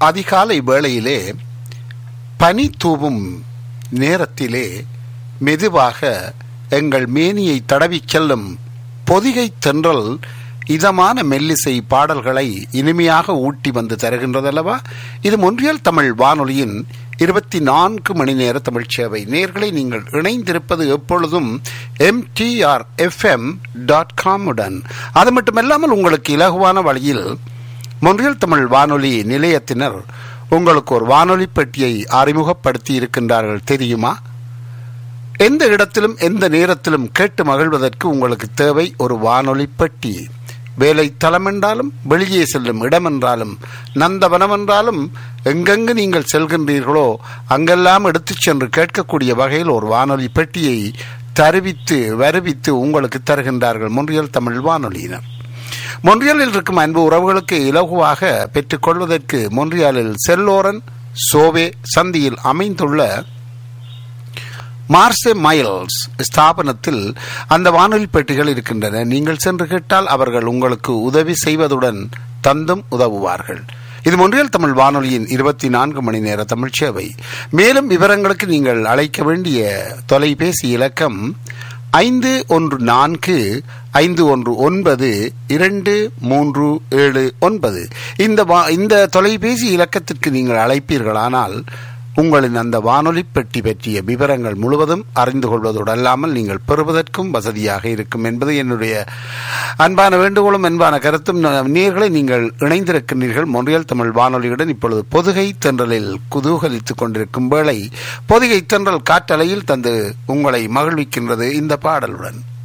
அதிகாலை வேளையிலே பனி தூவும் நேரத்திலே மெதுவாக எங்கள் மேனியை தடவிச் செல்லும் பொதிகை தென்றல் இதமான மெல்லிசை பாடல்களை இனிமையாக ஊட்டி வந்து தருகின்றதல்லவா இது மொன்றியல் தமிழ் வானொலியின் இருபத்தி நான்கு மணி நேர தமிழ் சேவை நேர்களை நீங்கள் இணைந்திருப்பது எப்பொழுதும் எம்டிஆர் எஃப்எம் டாட் காமுடன் அது மட்டுமல்லாமல் உங்களுக்கு இலகுவான வழியில் மொன்றியல் தமிழ் வானொலி நிலையத்தினர் உங்களுக்கு ஒரு வானொலி பெட்டியை அறிமுகப்படுத்தி இருக்கின்றார்கள் தெரியுமா எந்த இடத்திலும் எந்த நேரத்திலும் கேட்டு மகிழ்வதற்கு உங்களுக்கு தேவை ஒரு வானொலி பெட்டி வேலை தலம் என்றாலும் வெளியே செல்லும் இடம் என்றாலும் நந்தவனம் என்றாலும் எங்கெங்கு நீங்கள் செல்கின்றீர்களோ அங்கெல்லாம் எடுத்துச் சென்று கேட்கக்கூடிய வகையில் ஒரு வானொலி பெட்டியை தருவித்து வருவித்து உங்களுக்கு தருகின்றார்கள் முன்றியல் தமிழ் வானொலியினர் மொன்றியலில் இருக்கும் அன்பு உறவுகளுக்கு இலகுவாக பெற்றுக்கொள்வதற்கு மொன்றியாலில் செல்லோரன் சோவே சந்தியில் அமைந்துள்ள மார்சே மைல்ஸ் ஸ்தாபனத்தில் அந்த வானொலி பெட்டிகள் இருக்கின்றன நீங்கள் சென்று கேட்டால் அவர்கள் உங்களுக்கு உதவி செய்வதுடன் தந்தும் உதவுவார்கள் இது மொன்றியல் தமிழ் வானொலியின் இருபத்தி நான்கு மணி நேர தமிழ் சேவை மேலும் விவரங்களுக்கு நீங்கள் அழைக்க வேண்டிய தொலைபேசி இலக்கம் ஐந்து ஒன்று நான்கு ஐந்து ஒன்று ஒன்பது இரண்டு மூன்று ஏழு ஒன்பது இந்த வா இந்த தொலைபேசி இலக்கத்திற்கு நீங்கள் அழைப்பீர்களானால் உங்களின் அந்த வானொலி பெட்டி பற்றிய விவரங்கள் முழுவதும் அறிந்து கொள்வதோடு அல்லாமல் நீங்கள் பெறுவதற்கும் வசதியாக இருக்கும் என்பது என்னுடைய அன்பான வேண்டுகோளும் அன்பான கருத்தும் நேர்களை நீங்கள் இணைந்திருக்கின்றீர்கள் மொன்றியல் தமிழ் வானொலியுடன் இப்பொழுது பொதுகை தென்றலில் குதூகலித்துக் கொண்டிருக்கும் வேளை பொதுகை தென்றல் காற்றலையில் தந்து உங்களை மகிழ்விக்கின்றது இந்த பாடலுடன்